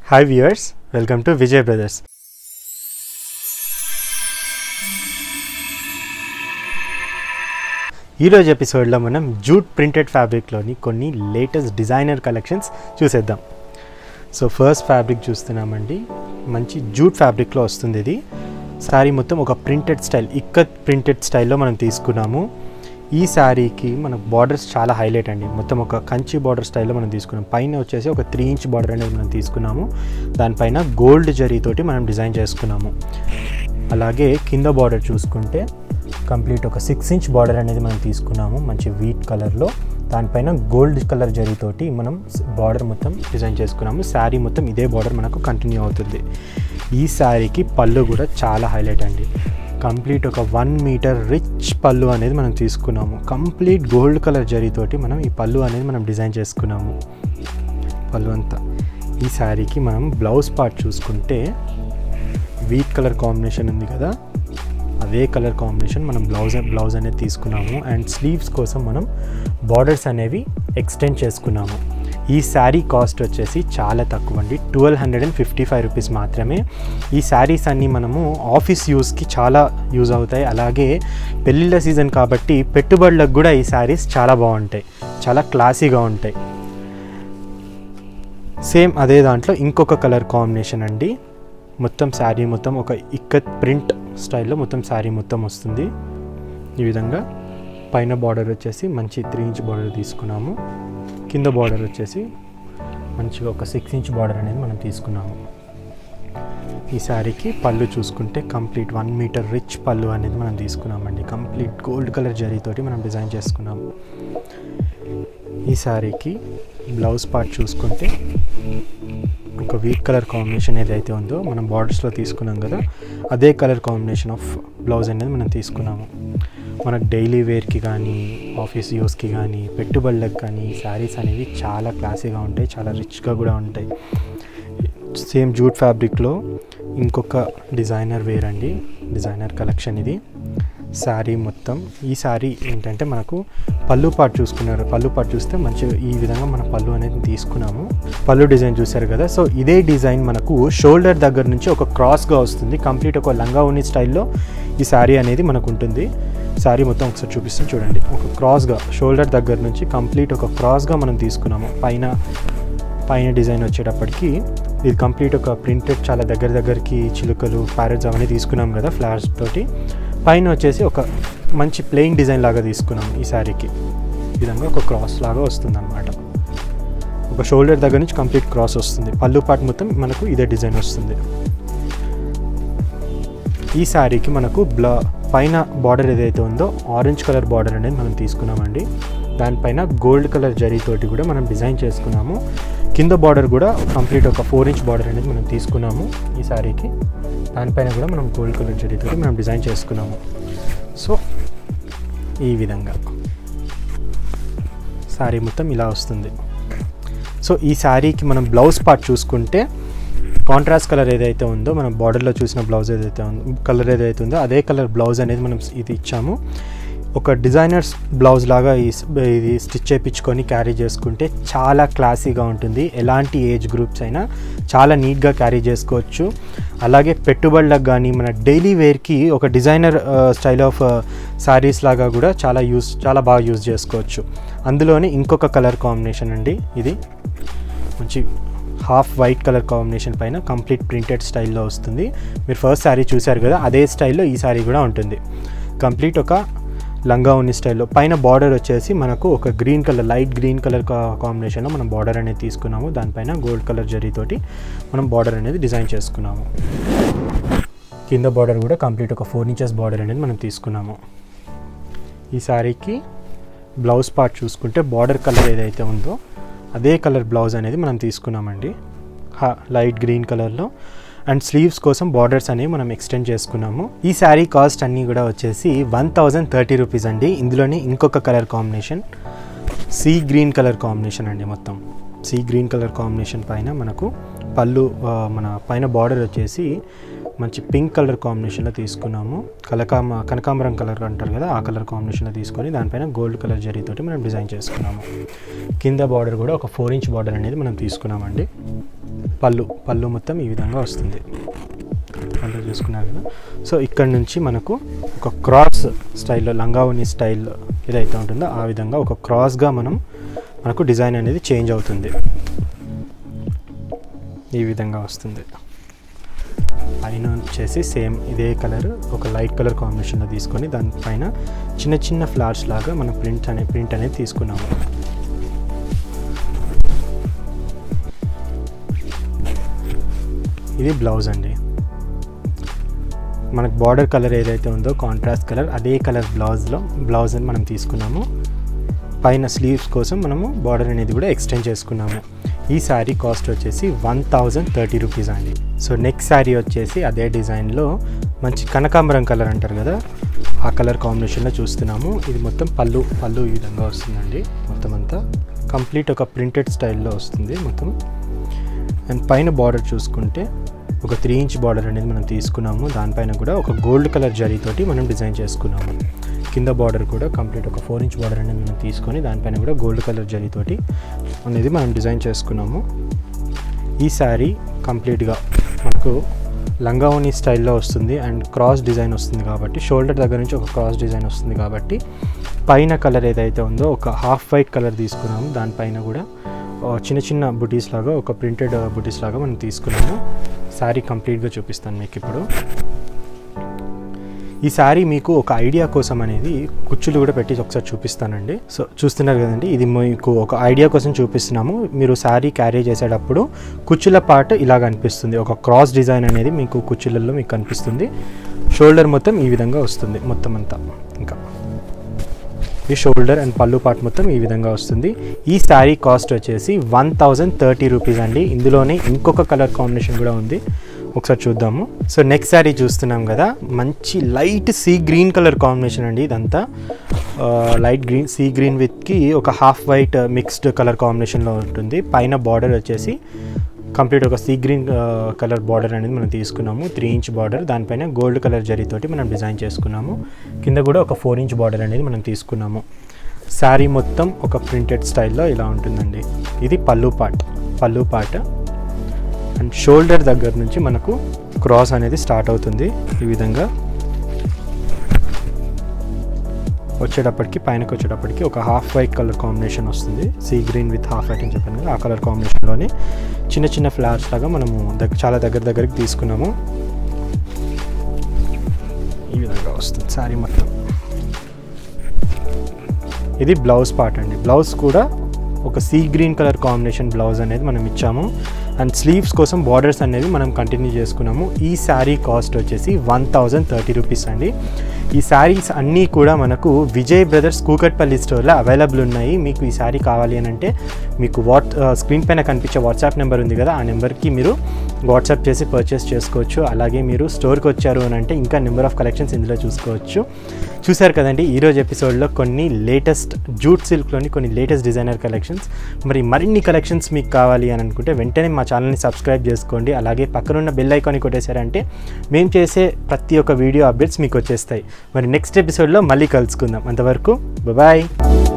hi viewers welcome to Vijay brothers ఈరోజు ఎపిసోడ్లో మనం జూట్ ప్రింటెడ్ ఫ్యాబ్రిక్లోని కొన్ని లేటెస్ట్ డిజైనర్ కలెక్షన్స్ చూసేద్దాం సో ఫస్ట్ ఫ్యాబ్రిక్ చూస్తున్నామండి మంచి జూట్ ఫ్యాబ్రిక్లో వస్తుంది ఇది శారీ మొత్తం ఒక ప్రింటెడ్ స్టైల్ ఇక్కత్ ప్రింటెడ్ స్టైల్లో మనం తీసుకున్నాము ఈ శారీకి మన బార్డర్స్ చాలా హైలైట్ అండి మొత్తం ఒక కంచి బార్డర్ స్టైల్లో మనం తీసుకున్నాం పైన వచ్చేసి ఒక త్రీ ఇంచ్ బార్డర్ అనేది మనం తీసుకున్నాము దానిపైన గోల్డ్ జరీతోటి మనం డిజైన్ చేసుకున్నాము అలాగే కింద బార్డర్ చూసుకుంటే కంప్లీట్ ఒక సిక్స్ ఇంచ్ బార్డర్ అనేది మనం తీసుకున్నాము మంచి వీట్ కలర్లో దానిపైన గోల్డ్ కలర్ జరీతోటి మనం బార్డర్ మొత్తం డిజైన్ చేసుకున్నాము శారీ మొత్తం ఇదే బార్డర్ మనకు కంటిన్యూ అవుతుంది ఈ శారీకి పళ్ళు కూడా చాలా హైలైట్ అండి కంప్లీట్ ఒక వన్ మీటర్ రిచ్ పళ్ళు అనేది మనం తీసుకున్నాము కంప్లీట్ గోల్డ్ కలర్ జరీతోటి మనం ఈ పళ్ళు అనేది మనం డిజైన్ చేసుకున్నాము పళ్ళు అంతా ఈ శారీకి మనం బ్లౌజ్ పార్ట్ చూసుకుంటే వీట్ కలర్ కాంబినేషన్ ఉంది కదా అదే కలర్ కాంబినేషన్ మనం బ్లౌజ్ బ్లౌజ్ అనేది తీసుకున్నాము అండ్ స్లీవ్స్ కోసం మనం బార్డర్స్ అనేవి ఎక్స్టెండ్ చేసుకున్నాము ఈ శారీ కాస్ట్ వచ్చేసి చాలా తక్కువ అండి twelve hundred and fifty five rupees మాత్రమే ఈ శారీస్ అన్నీ మనము ఆఫీస్ యూస్కి చాలా యూజ్ అవుతాయి అలాగే పెళ్ళిళ్ళ సీజన్ కాబట్టి పెట్టుబడులకు కూడా ఈ శారీస్ చాలా బాగుంటాయి చాలా క్లాసీగా ఉంటాయి సేమ్ అదే దాంట్లో ఇంకొక కలర్ కాంబినేషన్ అండి మొత్తం శారీ మొత్తం ఒక ఇక్కత్ ప్రింట్ స్టైల్లో మొత్తం శారీ మొత్తం వస్తుంది ఈ విధంగా పైన బార్డర్ వచ్చేసి మంచి త్రీ ఇంచ్ బార్డర్ తీసుకున్నాము కింద బార్డర్ వచ్చేసి మంచిగా ఒక సిక్స్ ఇంచ్ బార్డర్ అనేది మనం తీసుకున్నాము ఈ శారీకి పళ్ళు చూసుకుంటే కంప్లీట్ వన్ మీటర్ రిచ్ పళ్ళు అనేది మనం తీసుకున్నామండి కంప్లీట్ గోల్డ్ కలర్ జరీతోటి మనం డిజైన్ చేసుకున్నాము ఈ శారీకి బ్లౌజ్ పార్ట్ చూసుకుంటే ఒక వీట్ కలర్ కాంబినేషన్ ఏదైతే ఉందో మనం బార్డర్స్లో తీసుకున్నాం కదా అదే కలర్ కాంబినేషన్ ఆఫ్ బ్లౌజ్ అనేది మనం తీసుకున్నాము మనకు డైలీ వేర్కి కానీ ఆఫీస్ యూస్కి కానీ పెట్టుబడులకు కానీ శారీస్ అనేవి చాలా క్లాసీగా ఉంటాయి చాలా రిచ్గా కూడా ఉంటాయి సేమ్ జూట్ ఫ్యాబ్రిక్లో ఇంకొక డిజైనర్ వేర్ అండి డిజైనర్ కలెక్షన్ ఇది శారీ మొత్తం ఈ శారీ ఏంటంటే మనకు పళ్ళు పాటు చూసుకున్నారు పళ్ళు పాటు చూస్తే మంచి ఈ విధంగా మన పళ్ళు అనేది తీసుకున్నాము పళ్ళు డిజైన్ చూసారు కదా సో ఇదే డిజైన్ మనకు షోల్డర్ దగ్గర నుంచి ఒక క్రాస్గా వస్తుంది కంప్లీట్ ఒక లంగా ఉన్ని స్టైల్లో ఈ శారీ అనేది మనకు ఉంటుంది శారీ మొత్తం ఒకసారి చూపిస్తాను చూడండి ఒక క్రాస్గా షోల్డర్ దగ్గర నుంచి కంప్లీట్ ఒక క్రాస్గా మనం తీసుకున్నాము పైన పైన డిజైన్ వచ్చేటప్పటికి ఇది కంప్లీట్ ఒక ప్రింటెడ్ చాలా దగ్గర దగ్గరికి చిలుకలు ప్యారెట్స్ అవన్నీ తీసుకున్నాం కదా ఫ్లవర్స్ తోటి పైన వచ్చేసి ఒక మంచి ప్లెయిన్ డిజైన్ లాగా తీసుకున్నాం ఈ శారీకి ఈ విధంగా ఒక క్రాస్ లాగా వస్తుంది అనమాట ఒక షోల్డర్ దగ్గర నుంచి కంప్లీట్ క్రాస్ వస్తుంది పళ్ళు పాటు మొత్తం మనకు ఇదే డిజైన్ వస్తుంది ఈ శారీకి మనకు బ్లా పైన బార్డర్ ఏదైతే ఉందో ఆరెంజ్ కలర్ బార్డర్ అనేది మనం తీసుకున్నామండి దానిపైన గోల్డ్ కలర్ జరీతోటి కూడా మనం డిజైన్ చేసుకున్నాము కింద బార్డర్ కూడా కంప్లీట్ ఒక ఫోర్ ఇంచ్ బార్డర్ అనేది మనం తీసుకున్నాము ఈ శారీకి దానిపైన కూడా మనం గోల్డ్ కలర్ జరీతో మనం డిజైన్ చేసుకున్నాము సో ఈ విధంగా శారీ మొత్తం ఇలా వస్తుంది సో ఈ శారీకి మనం బ్లౌజ్ పార్ట్ చూసుకుంటే కాంట్రాస్ట్ కలర్ ఏదైతే ఉందో మనం బార్డర్లో చూసిన బ్లౌజ్ ఏదైతే ఉందో కలర్ ఏదైతే ఉందో అదే కలర్ బ్లౌజ్ అనేది మనం ఇది ఇచ్చాము ఒక డిజైనర్స్ బ్లౌజ్ లాగా ఈ ఇది స్టిచ్ చేయించుకొని క్యారీ చేసుకుంటే చాలా క్లాసీగా ఉంటుంది ఎలాంటి ఏజ్ గ్రూప్స్ అయినా చాలా నీట్గా క్యారీ చేసుకోవచ్చు అలాగే పెట్టుబడులకు కానీ మన డైలీ వేర్కి ఒక డిజైనర్ స్టైల్ ఆఫ్ శారీస్ లాగా కూడా చాలా యూస్ చాలా బాగా యూజ్ చేసుకోవచ్చు అందులోనే ఇంకొక కలర్ కాంబినేషన్ అండి ఇది మంచి హాఫ్ వైట్ కలర్ కాంబినేషన్ పైన కంప్లీట్ ప్రింటెడ్ స్టైల్లో వస్తుంది మీరు ఫస్ట్ శారీ చూశారు కదా అదే స్టైల్లో ఈ శారీ కూడా ఉంటుంది కంప్లీట్ ఒక లంగా ఉన్ని స్టైల్లో పైన బార్డర్ వచ్చేసి మనకు ఒక green colour light green colour కాంబినేషన్లో మనం బార్డర్ అనేది తీసుకున్నాము దానిపైన గోల్డ్ కలర్ జరీతోటి మనం బార్డర్ అనేది డిజైన్ చేసుకున్నాము కింద బార్డర్ కూడా కంప్లీట్ ఒక ఫోర్ ఇంచెస్ బార్డర్ అనేది మనం తీసుకున్నాము ఈ శారీకి బ్లౌజ్ పార్ట్ చూసుకుంటే బార్డర్ కలర్ ఏదైతే ఉందో అదే కలర్ బ్లౌజ్ అనేది మనం తీసుకున్నామండి లైట్ గ్రీన్ కలర్లో అండ్ స్లీవ్స్ కోసం బార్డర్స్ అనేవి మనం ఎక్స్టెండ్ చేసుకున్నాము ఈ శారీ కాస్ట్ అన్నీ కూడా వచ్చేసి వన్ థౌజండ్ థర్టీ రూపీస్ అండి ఇందులోనే ఇంకొక colour combination sea green colour combination అండి మొత్తం సీ గ్రీన్ కలర్ కాంబినేషన్ పైన మనకు పళ్ళు మన పైన బార్డర్ వచ్చేసి మంచి పింక్ కలర్ కాంబినేషన్లో తీసుకున్నాము కలకామ కనకాంబరం కలర్ అంటారు కదా ఆ కలర్ కాంబినేషన్లో తీసుకొని దానిపైన గోల్డ్ కలర్ జరీతోటి మనం డిజైన్ చేసుకున్నాము కింద బార్డర్ కూడా ఒక ఫోర్ ఇంచ్ బార్డర్ అనేది మనం తీసుకున్నామండి పళ్ళు పళ్ళు మొత్తం ఈ విధంగా వస్తుంది పళ్ళు చూసుకున్నారు కదా సో ఇక్కడ నుంచి మనకు ఒక క్రాస్ స్టైల్లో లంగావని స్టైల్ ఏదైతే ఉంటుందో ఆ విధంగా ఒక క్రాస్గా మనం మనకు డిజైన్ అనేది చేంజ్ అవుతుంది ఈ విధంగా వస్తుంది పైన వచ్చేసి సేమ్ ఇదే కలర్ ఒక లైట్ కలర్ కాంబినేషన్లో తీసుకొని దానిపైన చిన్న చిన్న ఫ్లవర్స్ లాగా మనం ప్రింట్ అనే ప్రింట్ అనేది తీసుకున్నాము ఇది బ్లౌజ్ అండి మనకు బార్డర్ కలర్ ఏదైతే ఉందో కాంట్రాస్ట్ కలర్ అదే కలర్ బ్లౌజ్లో బ్లౌజ్ అని మనం తీసుకున్నాము పైన స్లీవ్స్ కోసం మనము బార్డర్ అనేది కూడా ఎక్స్టెండ్ చేసుకున్నాము ఈ శారీ కాస్ట్ వచ్చేసి వన్ థౌజండ్ థర్టీ రూపీస్ అండి సో నెక్స్ట్ శారీ వచ్చేసి అదే డిజైన్లో మంచి కనకాంబరం కలర్ అంటారు కదా ఆ కలర్ కాంబినేషన్లో చూస్తున్నాము ఇది మొత్తం పళ్ళు పళ్ళు ఈ విధంగా వస్తుందండి మొత్తం అంతా కంప్లీట్ ఒక ప్రింటెడ్ స్టైల్లో వస్తుంది మొత్తం అండ్ పైన బార్డర్ చూసుకుంటే ఒక త్రీ ఇంచ్ బార్డర్ అనేది మనం తీసుకున్నాము దానిపైన కూడా ఒక గోల్డ్ కలర్ జరీతోటి మనం డిజైన్ చేసుకున్నాము కింద బార్డర్ కూడా కంప్లీట్ ఒక ఫోర్ ఇంచ్ బార్డర్ అనేది మనం తీసుకొని దానిపైన కూడా గోల్డ్ కలర్ జరీతోటి అనేది మనం డిజైన్ చేసుకున్నాము ఈ శారీ కంప్లీట్గా మనకు లంగావోని స్టైల్లో వస్తుంది అండ్ క్రాస్ డిజైన్ వస్తుంది కాబట్టి షోల్డర్ దగ్గర నుంచి ఒక క్రాస్ డిజైన్ వస్తుంది కాబట్టి పైన కలర్ ఏదైతే ఉందో ఒక హాఫ్ వైట్ కలర్ తీసుకున్నాము దానిపైన కూడా ఆ, చిన్న చిన్న బుటీస్ లాగా ఒక ప్రింటెడ్ బుటీస్ లాగా మనం తీసుకున్నాము శారీ కంప్లీట్గా చూపిస్తాను మీకు ఇప్పుడు ఈ శారీ మీకు ఒక ఐడియా కోసం అనేది కుచ్చులు కూడా పెట్టి ఒకసారి చూపిస్తానండి సో చూస్తున్నారు కదండి ఇది మీకు ఒక ఐడియా కోసం చూపిస్తున్నాము మీరు శారీ క్యారీ చేసేటప్పుడు కుచ్చుల పార్ట్ ఇలా కనిపిస్తుంది ఒక క్రాస్ డిజైన్ అనేది మీకు కుచ్చులలో మీకు కనిపిస్తుంది షోల్డర్ మొత్తం ఈ విధంగా వస్తుంది మొత్తం అంతా ఇంకా ఈ షోల్డర్ అండ్ పళ్ళు పార్ట్ మొత్తం ఈ విధంగా వస్తుంది ఈ శారీ కాస్ట్ వచ్చేసి వన్ థౌజండ్ థర్టీ రూపీస్ అండి ఇందులోనే ఇంకొక కలర్ కాంబినేషన్ కూడా ఉంది ఒకసారి చూద్దాము సో నెక్స్ట్ శారీ చూస్తున్నాం కదా మంచి light sea green colour combination అండి ఇదంతా లైట్ గ్రీన్ సీ గ్రీన్ విత్కి ఒక హాఫ్ వైట్ మిక్స్డ్ కలర్ కాంబినేషన్లో ఉంటుంది పైన బార్డర్ వచ్చేసి కంప్లీట్ ఒక సీ గ్రీన్ కలర్ బార్డర్ అనేది మనం తీసుకున్నాము త్రీ ఇంచ్ బార్డర్ దానిపైన గోల్డ్ కలర్ జరీతోటి మనం డిజైన్ చేసుకున్నాము కింద కూడా ఒక ఫోర్ ఇంచ్ బార్డర్ అనేది మనం తీసుకున్నాము శారీ మొత్తం ఒక ప్రింటెడ్ స్టైల్లో ఇలా ఉంటుందండి ఇది పళ్ళు పార్ట్ పళ్ళు పార్ట్ అండ్ షోల్డర్ దగ్గర నుంచి మనకు క్రాస్ అనేది స్టార్ట్ అవుతుంది ఈ విధంగా వచ్చేటప్పటికి పైనకి వచ్చేటప్పటికి ఒక హాఫ్ వైట్ కలర్ కాంబినేషన్ వస్తుంది sea green with half white అని చెప్పాను కదా ఆ కలర్ కాంబినేషన్లోనే చిన్న చిన్న ఫ్లవర్స్ లాగా మనము దగ్గర చాలా దగ్గర దగ్గరికి తీసుకున్నాము ఈ విధంగా వస్తుంది శారీ మొత్తం ఇది బ్లౌజ్ పార్ట్ అండి బ్లౌజ్ కూడా ఒక sea green colour combination blouse అనేది మనం ఇచ్చాము అండ్ స్లీవ్స్ కోసం బార్డర్స్ అనేవి మనం కంటిన్యూ చేసుకున్నాము ఈ శారీ కాస్ట్ వచ్చేసి వన్ థౌజండ్ థర్టీ రూపీస్ అండి ఈ శారీస్ అన్నీ కూడా మనకు విజయ్ బ్రదర్స్ కూకట్పల్లి స్టోర్లో అవైలబుల్ ఉన్నాయి మీకు ఈ శారీ కావాలి అని అంటే మీకు వాట్ స్క్రీన్ పైన కనిపించే వాట్సాప్ నెంబర్ ఉంది కదా ఆ నెంబర్కి మీరు వాట్సాప్ చేసి పర్చేస్ చేసుకోవచ్చు అలాగే మీరు స్టోర్కి వచ్చారు అని అంటే ఇంకా నెంబర్ ఆఫ్ కలెక్షన్స్ ఇందులో చూసుకోవచ్చు చూశారు కదండి ఈరోజు ఎపిసోడ్లో కొన్ని లేటెస్ట్ జూట్ సిల్క్లోని కొన్ని లేటెస్ట్ డిజైనర్ కలెక్షన్స్ మరి మరిన్ని కలెక్షన్స్ మీకు కావాలి అని అనుకుంటే వెంటనే మా ఛానల్ని సబ్స్క్రైబ్ చేసుకోండి అలాగే పక్కనున్న బెల్ ఐకాన్ని కొట్టేశారంటే మేము చేసే ప్రతి ఒక్క వీడియో అప్డేట్స్ మీకు వచ్చేస్తాయి మరి నెక్స్ట్ ఎపిసోడ్లో మళ్ళీ కలుసుకుందాం అంతవరకు బాయ్